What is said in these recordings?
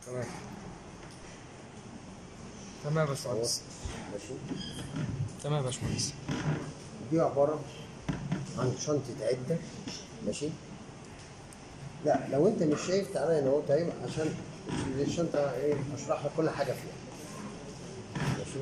تمام تمام يا باشمهندس ماشي تمام يا باشمهندس دي عباره عن شنطه عده ماشي لا لو انت مش شايف تعالى هنا اهو طيب عشان الشنطه ايه اشرح لك كل حاجه فيها ماشي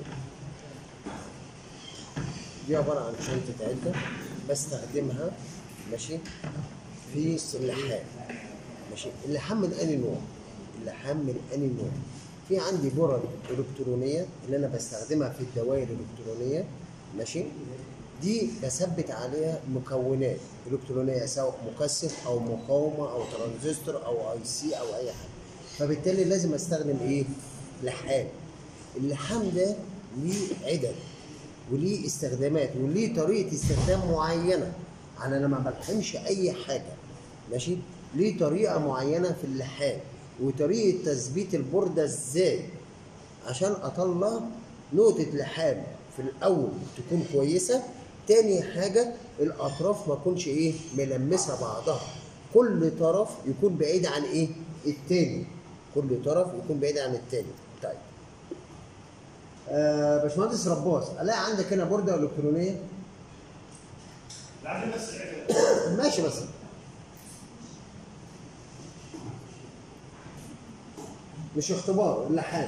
دي عباره عن شنطه عده بستخدمها ماشي في اللحام ماشي اللحام من انهي نوع اللحام من انهي نوع في عندي برد الكترونيه اللي انا بستخدمها في الدوائر الالكترونيه ماشي دي بثبت عليها مكونات الكترونيه سواء مكثف او مقاومه او ترانزستور او اي سي او اي حاجه فبالتالي لازم استخدم ايه لحام اللحام ده ليه عدد وليه استخدامات وليه طريقه استخدام معينه انا لما بلحمش اي حاجه ماشي ليه طريقه معينه في اللحام وطريقه تثبيت البورده ازاي عشان اطلع نقطه لحام في الاول تكون كويسه تاني حاجه الاطراف ما تكونش ايه ملمسه بعضها كل طرف يكون بعيد عن ايه التاني كل طرف يكون بعيد عن التاني طيب آه باشمهندس رباص الاقي عندك هنا بورده الكترونيه لعل بس العجلة. ماشي بس مش اختبار اللحام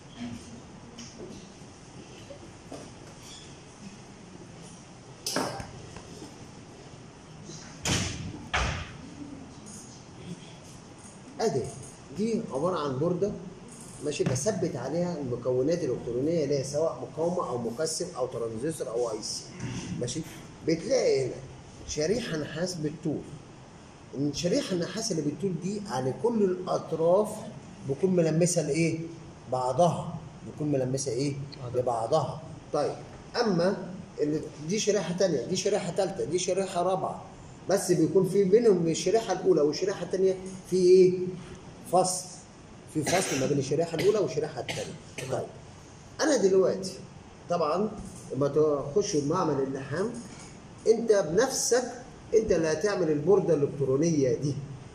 ادي دي عباره عن بورده ماشي بثبت عليها المكونات الالكترونيه اللي هي سواء مقاومه او مكثف او ترانزستور او اي سي ماشي بتلاقي هنا شريحه نحاس بالطول الشريحه النحاس اللي بالطول دي على كل الاطراف بتكون ملمسه لايه؟ بعضها بتكون ملمسه ايه؟ لبعضها طيب اما اللي دي شريحه تانية دي شريحه ثالثه دي شريحه رابعه بس بيكون في بينهم الشريحه الاولى والشريحه الثانيه في ايه؟ فصل في فصل ما بين الشريحه الاولى والشريحه الثانيه طيب انا دلوقتي طبعا لما تخش معمل اللحام انت بنفسك انت اللي هتعمل البورده الالكترونيه دي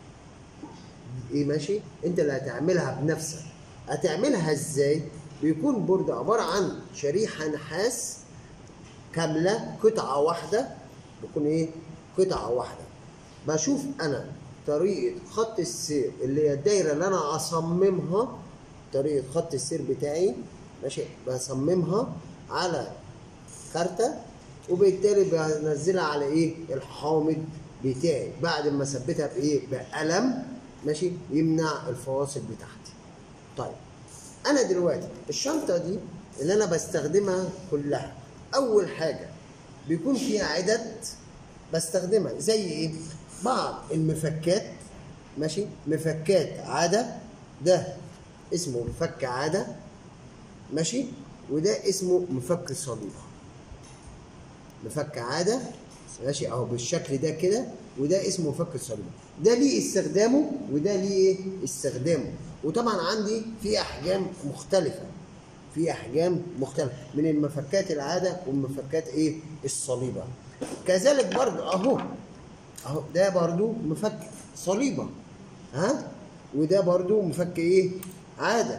ايه ماشي انت اللي هتعملها بنفسك هتعملها ازاي بيكون بورده عباره عن شريحه نحاس كامله قطعه واحده بيكون ايه قطعه واحده بشوف انا طريقه خط السير اللي هي الدايره اللي انا اصممها طريقه خط السير بتاعي ماشي بصممها على كارته وبالتالي بنزلها على ايه الحامض بتاعي بعد ما اثبتها بايه بقلم ماشي يمنع الفواصل بتاعتي طيب انا دلوقتي الشنطه دي اللي انا بستخدمها كلها اول حاجه بيكون فيها عدد بستخدمها زي ايه بعض المفكات ماشي مفكات عاده ده اسمه مفك عاده ماشي وده اسمه مفك صليبه مفك عاده ماشي اهو بالشكل ده كده وده اسمه مفك الصليبه ده ليه استخدامه وده ليه ايه استخدامه وطبعا عندي في احجام مختلفه في احجام مختلفه من المفكات العاده والمفكات ايه الصليبه كذلك برضه اهو اهو ده برضه مفك صليبه ها وده برضه مفك ايه عاده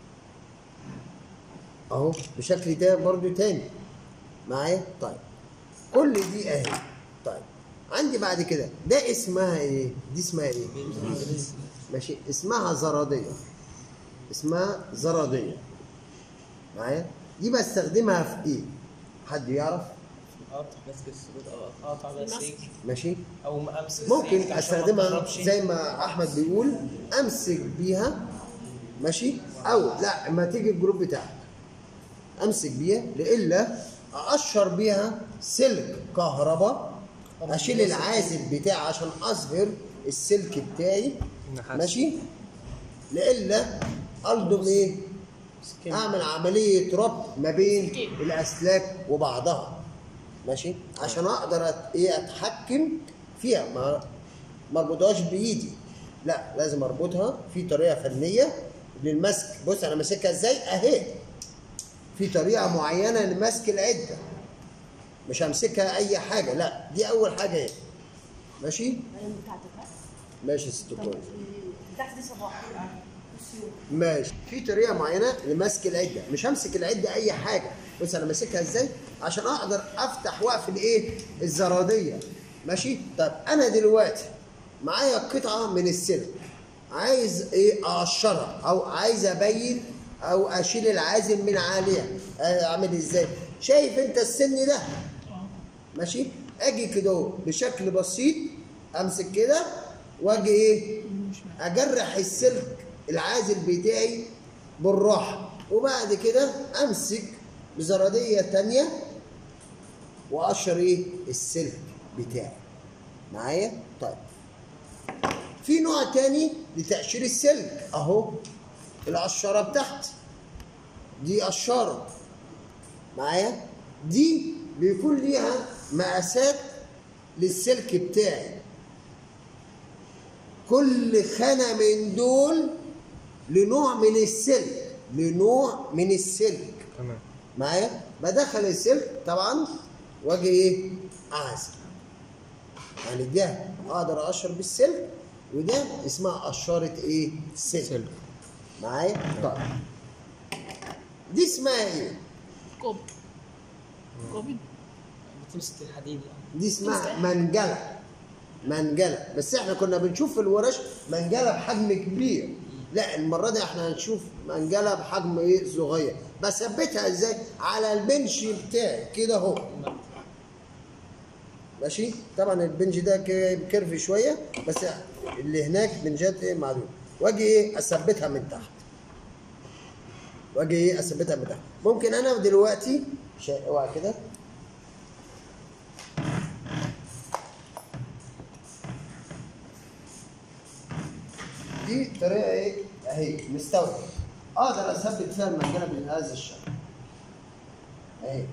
اهو بشكل ده برضه تاني معايا طيب كل دي اهي طيب عندي بعد كده ده اسمها ايه دي اسمها ايه ماشي اسمها زراديه اسمها زراديه معايا دي بستخدمها في ايه حد يعرف اقطع ماسك السرود او اقطع بسيك ماشي او امسك ممكن السلك عشان ما استخدمها تضربش. زي ما احمد بيقول امسك بيها ماشي او لا ما تيجي الجروب بتاعك امسك بيها لالا اقشر بيها سلك كهرباء اشيل العازل بتاعي عشان اظهر السلك بتاعي النحاس. ماشي لالا الضم ايه سكين. اعمل عمليه ربط ما بين الاسلاك وبعضها ماشي عشان اقدر أت- ايه اتحكم فيها ما ما اربطهاش بايدي لا لازم اربطها في طريقه فنيه للمسك بص انا ماسكها ازاي اهي في طريقه معينه لمسك العده مش همسكها اي حاجه لا دي اول حاجه اهي ماشي العلم بتاعتك ها؟ ماشي يا ست طب كويس تحت دي صباح ماشي في طريقه معينه لمسك العده مش همسك العده اي حاجه بص انا ماسكها ازاي عشان اقدر افتح واقفل ايه الزراديه ماشي طب انا دلوقتي معايا قطعه من السلك عايز ايه اقشرها او عايز ابين او اشيل العازم من عليها اعمل ازاي شايف انت السن ده ماشي اجي كده اهو بشكل بسيط امسك كده واجي ايه اجرح السلك العازل بتاعي بالراحه وبعد كده امسك بزراديه تانية واقشر ايه السلك بتاعي معايا طيب في نوع تاني لتقشير السلك اهو القشاره بتاعتي دي قشاره معايا دي بيكون ليها مقاسات للسلك بتاعي كل خانة من دول لنوع من السلك لنوع من السلك تمام معايا بدخل السلك طبعا واجي ايه اعزل يعني ده اقدر اقشر بالسلك وده اسمها قشاره ايه سلك سلك معايا طيب دي اسمها ايه كوب كوبي بتمسك الحديد يعني دي اسمها منجلة منجلة بس احنا كنا بنشوف في الورش منجلة بحجم كبير لا المرة دي احنا هنشوف منجلة بحجم ايه صغير بثبتها ازاي على البنش بتاعي كده اهو ماشي طبعا البنج ده ك- كيرف شوية بس اللي هناك بنجات ايه معلوم واجي ايه اثبتها من تحت واجي ايه اثبتها من تحت ممكن انا دلوقتي شا- اوعى كده دي طريقه ايه اهي مستويه اقدر اثبت فيها المنجله بهذا الشكل اهي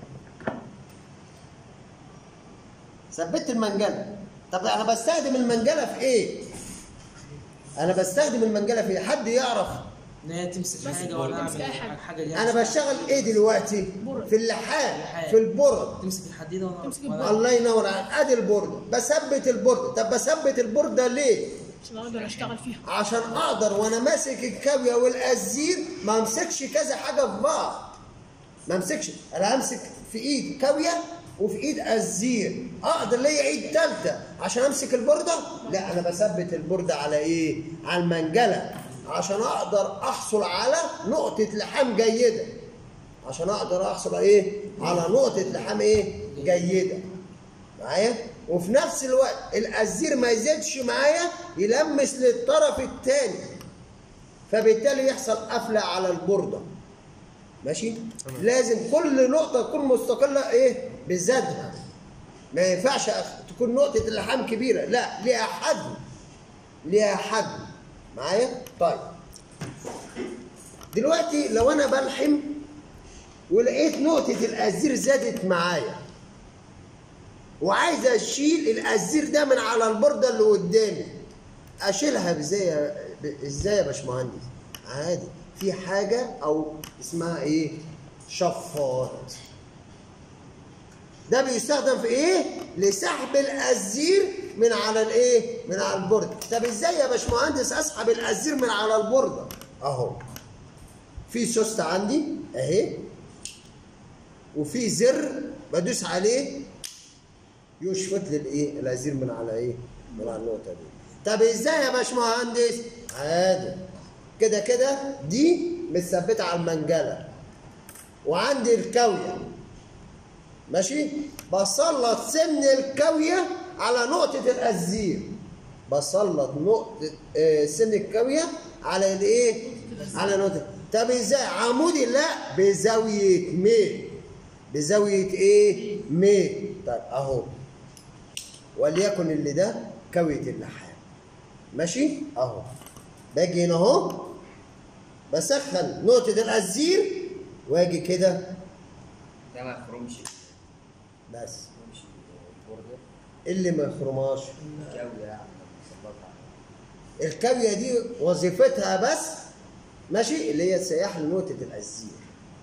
ثبت المنجله طب انا بستخدم المنجله في ايه انا بستخدم المنجله في إيه؟ حد يعرف ان هي تمسك بس حاجه ولا تمسك اعمل أي حاجة. حاجه دي انا بشتغل ايه دلوقتي برد. في اللحام اللحام. في البرد تمسك الحديده وانا تمسك وأنا- الله ينور عليك ادي البورده بثبت البورده طب بثبت البورده ليه عشان اقدر اشتغل فيها عشان اقدر وانا ماسك الكاويه والازير ما امسكش كذا حاجه في بعض ما امسكش انا امسك في ايد كاويه وفي ايد ازير اقدر ليا ايد ثالثه عشان امسك البورده لا انا بثبت البورده على ايه على المنجله عشان اقدر احصل على نقطه لحام جيده عشان اقدر احصل على ايه على نقطه لحام ايه جيده معايا وفي نفس الوقت الازير ما يزيدش معايا يلمس للطرف الثاني فبالتالي يحصل قفله على البورده ماشي لازم كل نقطه تكون مستقله ايه بذاتها ما ينفعش أخ- تكون نقطه اللحام كبيره لا ليها حجم ليها حجم معايا طيب دلوقتي لو انا بلحم ولقيت نقطه الازير زادت معايا وعايز اشيل الازير ده من على البورده اللي قدامي اشيلها ازاي يا- ب- ازاي يا باشمهندس عادي في حاجه او اسمها ايه شفاط ده بيستخدم في ايه لسحب الازير من على الايه من على البورده طب ازاي يا باشمهندس اسحب الازير من على البورده اهو في سوست عندي اهي وفي زر بدوس عليه يشفط لي الايه الازير من على ايه من على النقطه دي طب ازاي يا باشمهندس عادي كده كده دي متثبته على المنجله وعندي الكاويه ماشي بسلط سن الكاويه على نقطه الازير بسلط نقطه آه، سن الكاويه على الايه على نقطه طب ازاي عمودي لا بزاويه ميل بزاويه ايه ميل طيب اهو وليكن اللي ده كاويه اللحام ماشي اهو باجي هنا اهو بسخن نقطه الازير واجي كده ده ما يخرمش بس يخرمش البوردر اللي ما يخرمهاش الجو يعني مسلطها الكاويه دي وظيفتها بس ماشي اللي هي سياح لنقطه الازير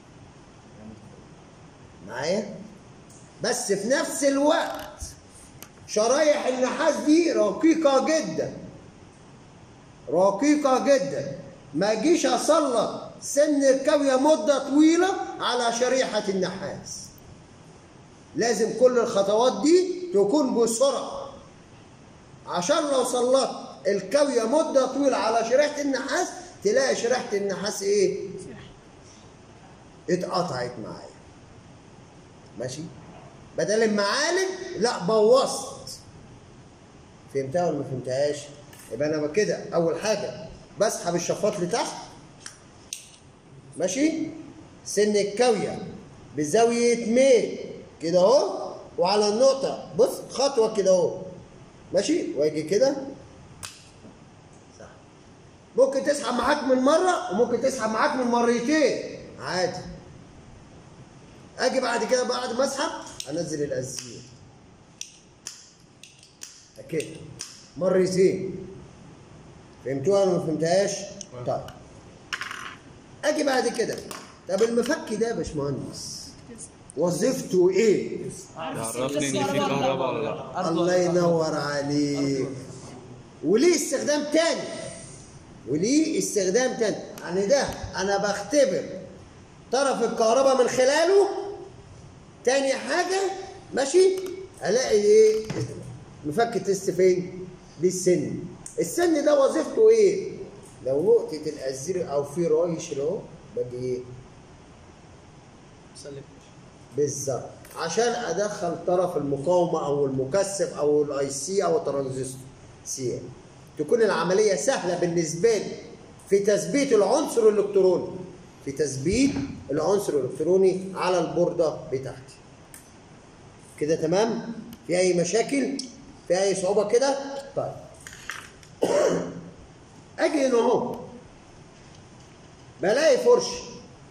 معايا بس في نفس الوقت شرايح النحاس دي رقيقة جدا رقيقة جدا ما اجيش اسلط سن الكاويه مده طويله على شريحه النحاس لازم كل الخطوات دي تكون بسرعه عشان لو سلطت الكاويه مده طويله على شريحه النحاس تلاقي شريحه النحاس ايه اتقطعت معايا ماشي بدل المعالج لا بوظت فهمتها ولا ما فهمتهاش يبقى انا كده اول حاجه بسحب الشفاط لتحت ماشي سن الكاويه بزاويه ميل كده اهو وعلى النقطه بص خطوه كده اهو ماشي واجي كده صح. ممكن تسحب معاك من مره وممكن تسحب معاك من مرتين عادي اجي بعد كده بعد ما اسحب انزل الازير كده مرتين فهمتوها ولا ما فهمتهاش؟ طيب اجي بعد كده طب المفك ده يا باشمهندس وظيفته ايه؟ يعرفني ان في كهرباء ولا لا الله ينور عليك وليه استخدام تاني وليه استخدام تاني يعني ده انا بختبر طرف الكهرباء من خلاله تاني حاجة ماشي الاقي ايه مفك تيست فين دي السن السن ده وظيفته ايه لو نقطة الازير او في رايش اهو باجي ايه سلك بالظبط عشان ادخل طرف المقاومه او المكثف او الاي سي او الترانزستور سي تكون العمليه سهله بالنسبه لي في تثبيت العنصر الالكتروني في تثبيت العنصر الالكتروني على البورده بتاعتي كده تمام في اي مشاكل في اي صعوبه كده طيب اجي هنا اهو بلاقي فرشه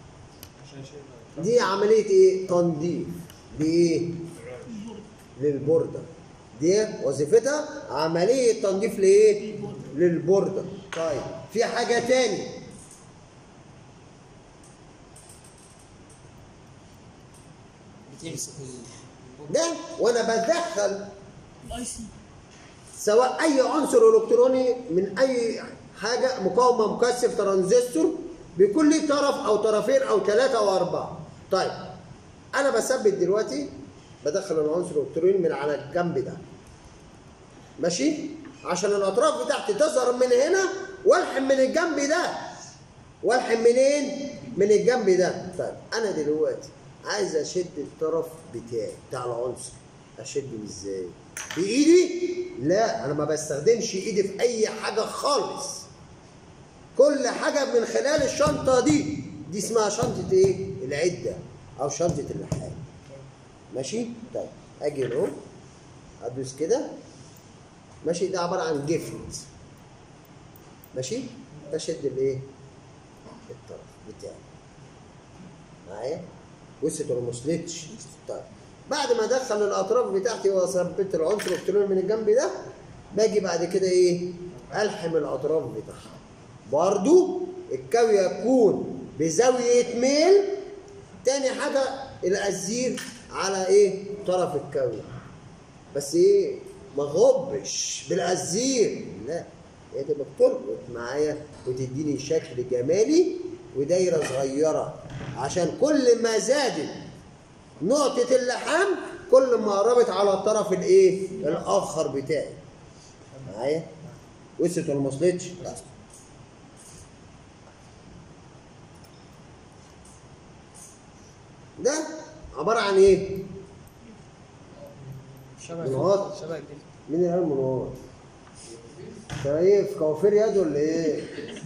دي عملية ايه؟ تنظيف دي ايه؟ للبوردة دي وظيفتها عملية تنظيف لايه؟ للبوردة طيب في حاجة تاني بتمسك ال- ده وانا بدخل الاي سي سواء اي عنصر الكتروني من اي حاجه مقاومه مكثف ترانزستور بيكون ليه طرف او طرفين او ثلاثه او اربعه طيب انا بثبت دلوقتي بدخل العنصر الالكتروني من على الجنب ده ماشي عشان الاطراف بتاعتي تظهر من هنا والحم من الجنب ده والحم منين من الجنب ده طيب انا دلوقتي عايز اشد الطرف بتاعي بتاع العنصر اشده ازاي بايدي لا انا ما بستخدمش ايدي في اي حاجه خالص كل حاجه من خلال الشنطه دي دي اسمها شنطه ايه العده او شنطه اللحام ماشي طيب اجي اهو ادوس كده ماشي ده عباره عن جفت ماشي بشد الايه الطرف بتاعي معايا وصلت ولا ما وصلتش طيب بعد ما ادخل الاطراف بتاعتي واثبت العنصر الالكتروني من الجنب ده باجي بعد كده ايه الحم الاطراف بتاعها برضو الكاوية يكون بزاوية ميل تاني حاجة الأزير على ايه طرف الكاوية بس ايه ما غبش بالأزير لا هي تبقى بتربط معايا وتديني شكل جمالي ودايرة صغيرة عشان كل ما زادت نقطة اللحام كل ما قربت على الطرف الايه الآخر بتاعي معايا وصلت ولا ما وصلتش؟ لا. ده عبارة عن ايه؟ شبه منوار. شبه الجلد مين اللي قال منور؟ انت ايه في كوافير يد ولا ايه؟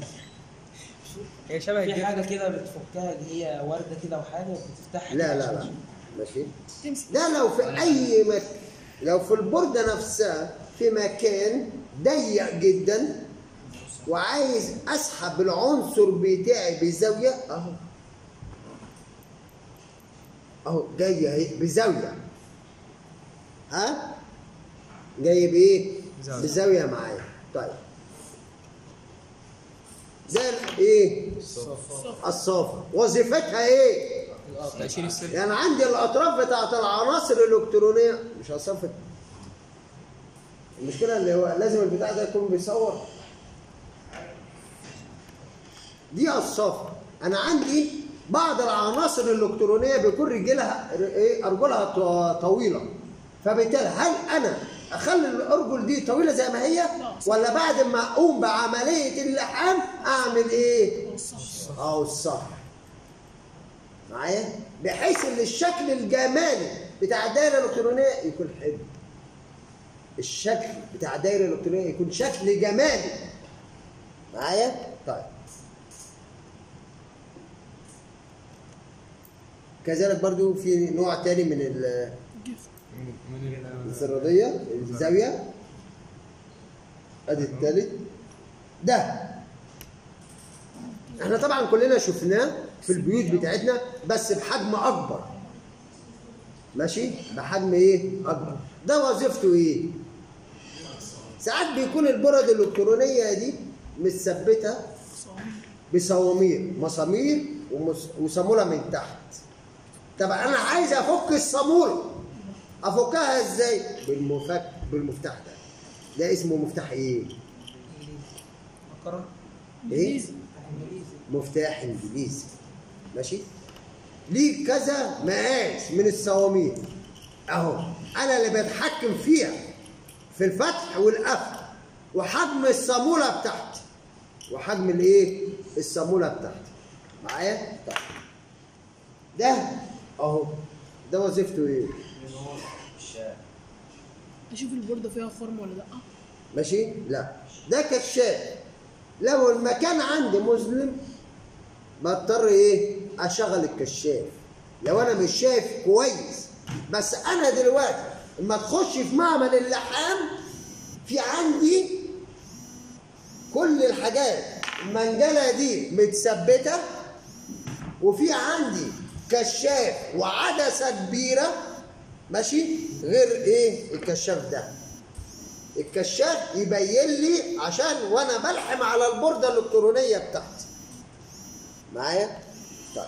هي شبه في الجلد حاجه كده بتفكها اللي هي ورده كده وحاجه وبتفتحها لا كده لا عشان لا تشوف. ماشي تمسك ده لو في اي مكان لو في البوردة نفسها في مكان ضيق جدا وعايز اسحب العنصر بتاعي بزاوية اهو اهو جاي اهي بزاوية ها جاي بايه بزاوية. بزاوية معايا طيب زي ال- ايه الصافة وظيفتها ايه تأشير السلك يعني عندي الاطراف بتاعت العناصر الالكترونيه مش هصفت المشكله اللي هو لازم البتاع ده يكون بيصور دي الصفر انا عندي بعض العناصر الالكترونيه بيكون رجلها ايه ارجلها ط- طويله فبالتالي هل انا اخلي الارجل دي طويله زي ما هي ولا بعد ما اقوم بعمليه اللحام اعمل ايه او الصح معايا بحيث ان الشكل الجمالي بتاع الدايره الالكترونيه يكون حلو الشكل بتاع الدايره الالكترونيه يكون شكل جمالي معايا طيب كذلك برضو في نوع تاني من ال- الزراديه الزاويه ادي التالت ده احنا طبعا كلنا شفناه في البيوت بتاعتنا بس بحجم اكبر ماشي بحجم ايه اكبر ده وظيفته ايه ساعات بيكون البرد الالكترونيه دي متثبته بصوامير مسامير ومس- وصاموله من تحت طب انا عايز افك الصاموله افكها ازاي بالمفك بالمفتاح ده ده اسمه مفتاح ايه فكرة ايه مفتاح انجليزي ماشي ليه كذا مقاس من الصواميل اهو انا اللي بتحكم فيها في الفتح والقفل وحجم الصاموله بتاعتي وحجم الايه الصاموله بتاعتي معايا طيب ده اهو ده وظيفته ايه اشوف البورده فيها خرم ولا لا ماشي لا ده كشاف لو المكان عندي مظلم بضطر ايه اشغل الكشاف لو انا مش شايف كويس بس انا دلوقتي لما تخش في معمل اللحام في عندي كل الحاجات المنجله دي متثبته وفي عندي كشاف وعدسه كبيره ماشي غير ايه الكشاف ده الكشاف يبين لي عشان وانا بلحم على البورده الالكترونيه بتاعتي معايا طيب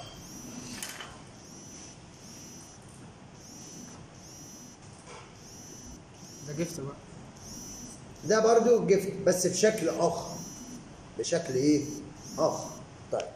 ده جفت بقى ده برضو جفت بس بشكل اخر بشكل ايه اخر طيب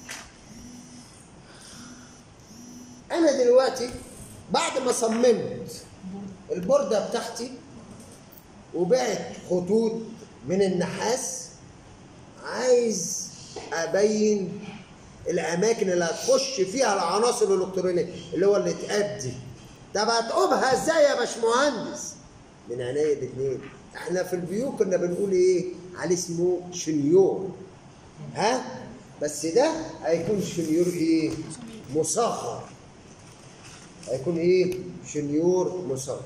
انا دلوقتي بعد ما صممت البورده بتاعتي وبعت خطوط من النحاس عايز ابين الاماكن اللي هتخش فيها العناصر الالكترونيه اللي هو اللي تأدي طب هتقومها ازاي يا باشمهندس من عينيا الاثنين احنا في الفيو كنا بنقول ايه عليه اسمه شنيور ها بس ده هيكون شنيور ايه مصغر هيكون ايه شنيور مصغر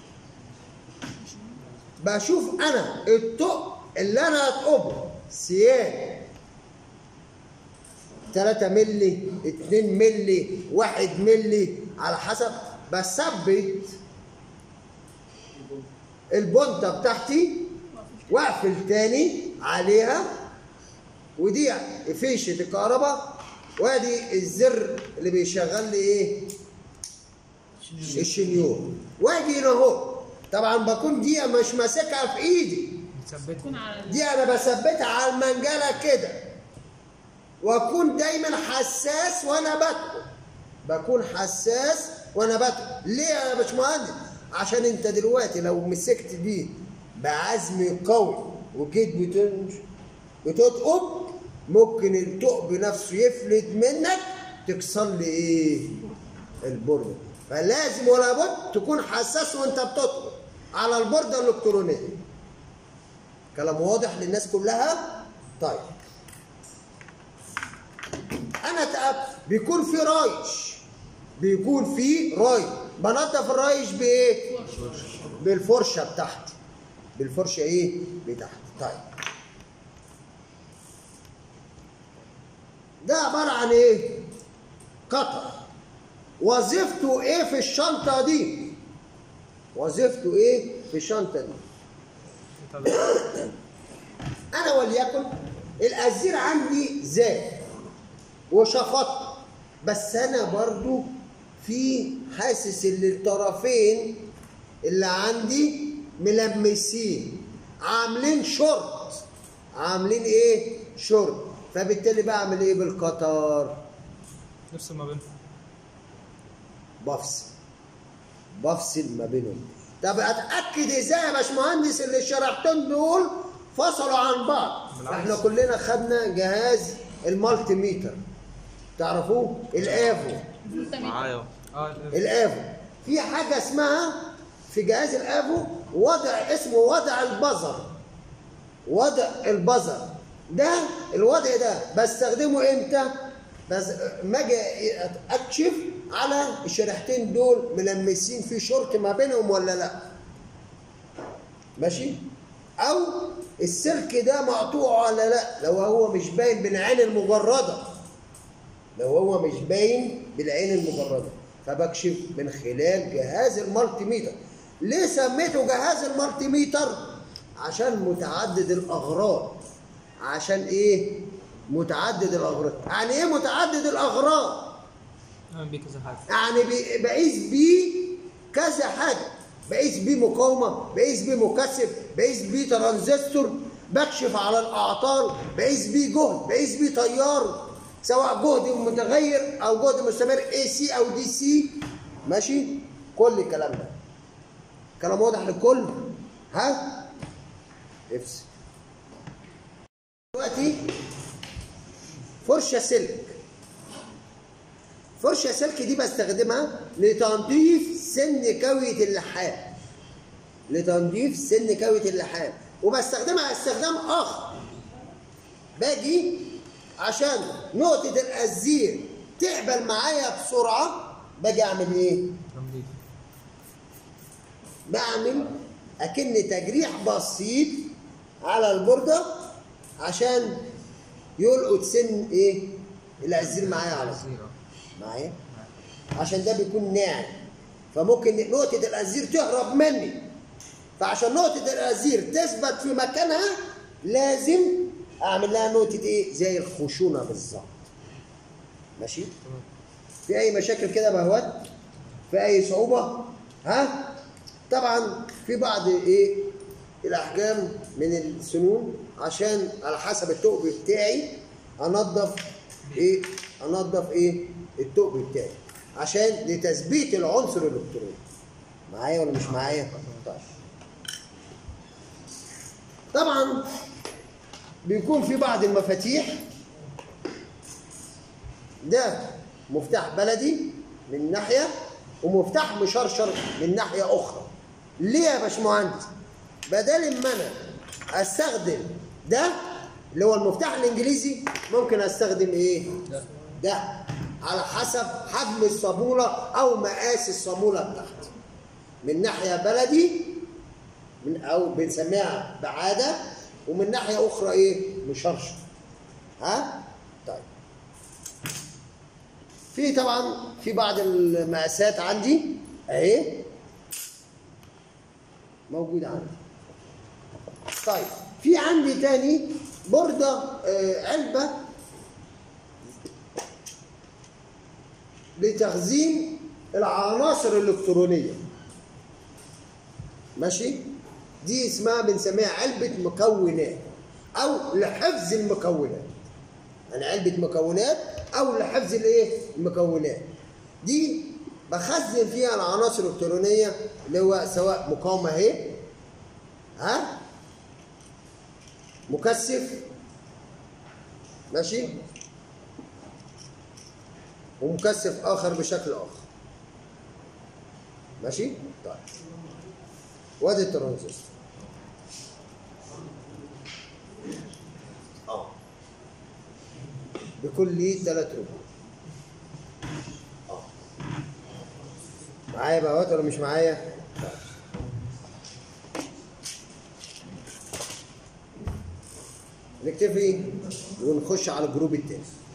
بشوف انا الطق اللي انا هتقبه سيان 3 ملي 2 ملي 1 ملي على حسب بثبت البنطة بتاعتي واقفل تاني عليها ودي فيشة الكهرباء وادي الزر اللي بيشغل لي ايه الشنيور واجي هنا اهو طبعا بكون دي مش ماسكها في ايدي متثبت تكون على دي انا بثبتها على المنجله كده واكون دايما حساس وانا بدخل بكون حساس وانا بدخل ليه يا باشمهندس عشان انت دلوقتي لو مسكت دي بعزم قوي وجيت بتنش بتتقب ممكن الثقب نفسه يفلت منك تكسر لي ايه البورده فلازم ولا بد تكون حساس وانت بتطلب على البورده الالكترونيه كلام واضح للناس كلها طيب انا تأب بيكون في رايش بيكون في راي بنضف الرايش بايه بالفرشه بتاعتي بالفرشه ايه بتاعتي طيب ده عباره عن ايه قطر وظيفته ايه في الشنطه دي وظيفته ايه في الشنطه دي انا وليكن الازير عندي زاد وشفطت بس انا برضو في حاسس ان الطرفين اللي عندي ملمسين عاملين شورت عاملين ايه شورت فبالتالي بعمل ايه بالقطر نفس ما بينهم بفصل بفصل ما بينهم طب اتاكد ازاي يا باشمهندس اللي الشريحتين دول فصلوا عن بعض بالعكس. احنا كلنا خدنا جهاز المالتي ميتر تعرفوه الافو معايا اه الافو في حاجه اسمها في جهاز الافو وضع اسمه وضع البزر وضع البزر ده الوضع ده بستخدمه امتى بس ما اجي اكشف على الشريحتين دول ملمسين في شرط ما بينهم ولا لا ماشي او السلك ده مقطوع ولا لا لو هو مش باين بالعين المجرده لو هو مش باين بالعين المجرده فبكشف من خلال جهاز المالتي ميتر ليه سميته جهاز المالتي ميتر عشان متعدد الاغراض عشان ايه متعدد الاغراض يعني ايه متعدد الاغراض اعمل بيه كذا حاجه يعني بي- بقيس بيه كذا حاجه بقيس بيه مقاومه بقيس بيه مكثف بقيس بيه ترانزستور بكشف على الاعطال بقيس بيه جهد بقيس بيه تيار سواء جهد متغير او جهد مستمر اي سي او دي سي ماشي كل الكلام ده كلام واضح للكل ها افصل دلوقتي فرشه سلك فرشة سلك دي بستخدمها لتنظيف سن كوية اللحام لتنظيف سن كوية اللحام وبستخدمها استخدام آخر باجي عشان نقطة الأزير تقبل معايا بسرعة باجي أعمل إيه؟ تنظيف بعمل أكن تجريح بسيط على البوردة عشان يلقط سن إيه؟ الأزير معايا على طول زيرو معايا عشان ده بيكون ناعم فممكن نقطة الأزير تهرب مني فعشان نقطة الأزير تثبت في مكانها لازم أعمل لها نقطة إيه زي الخشونة بالظبط ماشي في أي مشاكل كده بهوات في أي صعوبة ها طبعا في بعض إيه الأحجام من السنون عشان على حسب الثقب بتاعي أنظف إيه أنظف إيه الثقب بتاعي عشان لتثبيت العنصر الإلكتروني معايا ولا مش معايا؟ طيب طبعا بيكون في بعض المفاتيح ده مفتاح بلدي من ناحية ومفتاح مشرشر من ناحية أخرى ليه يا باشمهندس؟ بدل ما أنا أستخدم ده اللي هو المفتاح الإنجليزي ممكن أستخدم إيه؟ ده على حسب حجم الصامولة أو مقاس الصامولة بتاعتي من ناحية بلدي من او بنسميها بعاده ومن ناحيه اخرى ايه مشرشر ها طيب في طبعا في بعض المقاسات عندي اهي موجوده عندي طيب في عندي تاني برده آه، علبه لتخزين العناصر الالكترونيه ماشي دي اسمها بنسميها علبة مكونات أو لحفظ المكونات يعني علبة مكونات أو لحفظ الإيه؟ المكونات دي بخزن فيها العناصر الإلكترونية اللي هو سواء مقاومة أهي ها مكثف ماشي ومكثف آخر بشكل آخر ماشي؟ طيب وادي الترانزستور اه بكل ثلاث ربوع اه معايا بقى ولا مش معايا؟ طيب. نكتفي ونخش على الجروب التاني